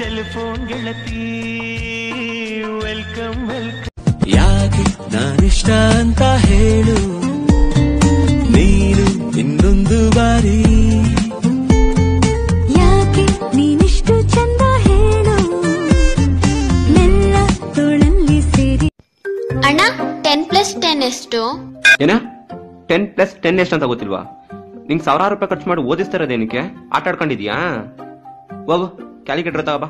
telephone ಗೆಳತಿ welcome welcome ಯಾಕೆ ನಾನಿಷ್ಟ ಅಂತ ಹೇಳು ನೀನು ಇನ್ನೊಂದು ಬಾರಿ ಯಾಕೆ ನೀನಿಷ್ಟು ಚಂದ ಹೇಳು ಮೆಲ್ಲ ತೋಳಲ್ಲಿ ಸೇರಿ ಅಣ್ಣ ಟೆನ್ ಪ್ಲಸ್ ಟೆನ್ ಎಷ್ಟು ಏನ ಟೆನ್ ಪ್ಲಸ್ ಟೆನ್ ಎಷ್ಟು ಅಂತ ಗೊತ್ತಿಲ್ವಾ ನಿಂಗೆ ಸಾವಿರಾರು ರೂಪಾಯಿ ಖರ್ಚು ಮಾಡಿ ಓದಿಸ್ತಾ ಇರೋದೇನಕ್ಕೆ ಆಟ ಆಡ್ಕೊಂಡಿದ್ಯಾ ಹೋಗು ಕ್ಯಾಲಿಕೇಟರ್ ತಗೋಬಾ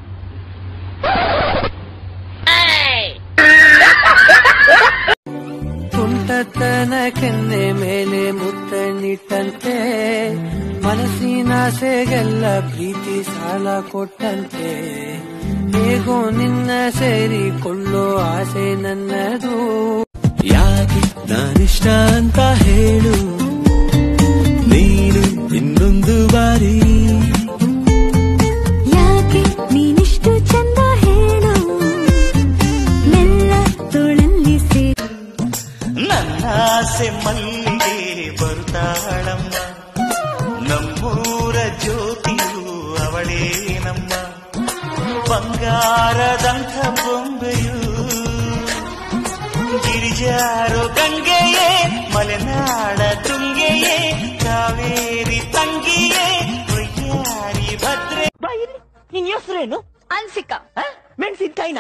ತುಂಟತನ ಕೆನ್ನೆ ಮೇಲೆ ಮುತ್ತನಿಟ್ಟಂತೆ ಮನಸ್ಸಿನಾಸೆಗೆಲ್ಲ ಪ್ರೀತಿ ಸಾಲ ಕೊಟ್ಟಂತೆ ಹೇಗೋ ನಿನ್ನ ಸೇರಿಕೊಳ್ಳೋ ಆಸೆ ನನ್ನದು ಯಾಕೆ ನಾನಿಷ್ಟ ಅಂತ ಹೇಳು ನೀನು ಇನ್ನೊಂದು ಬಾರಿ ಯಾಕೆ ನೀನಿಷ್ಟು ಚಂದ ಹೇಳು ಮೆಲ್ಲ ತೋಳಲ್ಲಿ ಸೇರಿ ನನ್ನ ಆಸೆ ಮಲ್ಲಿಗೆ ಬರುತ್ತಾಳಮ್ಮ ನಮ್ಮೂರ ಜ್ಯೋತಿಯು ಅವಳೇ ನಮ್ಮ ಬಂಗಾರದಂಥ ಬೊಂಬೆಯು ಗಿರಿಜಾರೋ ಗಂಗೆಯೇ ಮಲೆನಾಡ ತುಂಗೆಯೇ ಕಾವೇರಿ ತಂಗಿಯೇ ವೈಯಾರಿ ಭದ್ರೆ ನಿನ್ ಹೆಸರೇನು ಅನ್ಸಿಕಾ ಮೆಣಸಿನ್ಕಾಯಿನ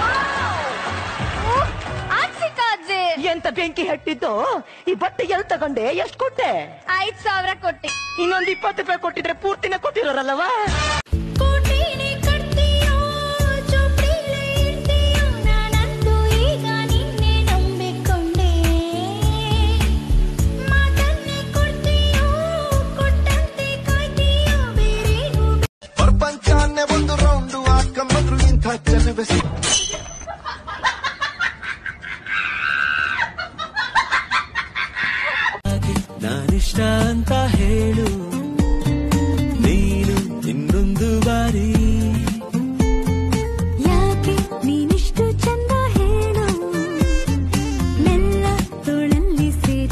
ಅನ್ಸಿಕಾ ಅಜ್ಜಿ ಎಂತ ಬೆಂಕಿ ಹಟ್ಟಿದ್ದು ಈ ಬಟ್ಟೆ ಎಲ್ ತಗೊಂಡೆ ಎಷ್ಟ್ ಕೊಟ್ಟೆ ಐದ್ ಸಾವಿರ ಕೊಟ್ಟಿ ಇನ್ನೊಂದ್ ಇಪ್ಪತ್ತು ರೂಪಾಯಿ ಕೊಟ್ಟಿದ್ರೆ ಪೂರ್ತಿನ ಕೊಟ್ಟಿರೋರಲ್ಲವಾ ಕೋಟೆನೆ ಕಟ್ತೀಯೋ ಚೋಪ್ಡಿಲೆ ಇಡ್ತೀಯೋ ನಾನಂತೂ ಈಗ ನಿನ್ನೆ ನಂಬಿಕೊಂಡೆ ಮಾತನ್ನೇ ಕೊಡ್ತೀಯೋ ಕೊಟ್ಟಂತೆ ಕಾಯ್ತೀಯೋ ಬೇರೇನು ಪ್ರಪಂಚಾನ್ನೇ ಒಂದು ರೌಂಡು ಹಾಕೊಂಬಂದ್ರು ಇಂಥ ಜನವೇ ಸಿ- ನಾನಿಷ್ಟ ಅಂತ ಹೇಳು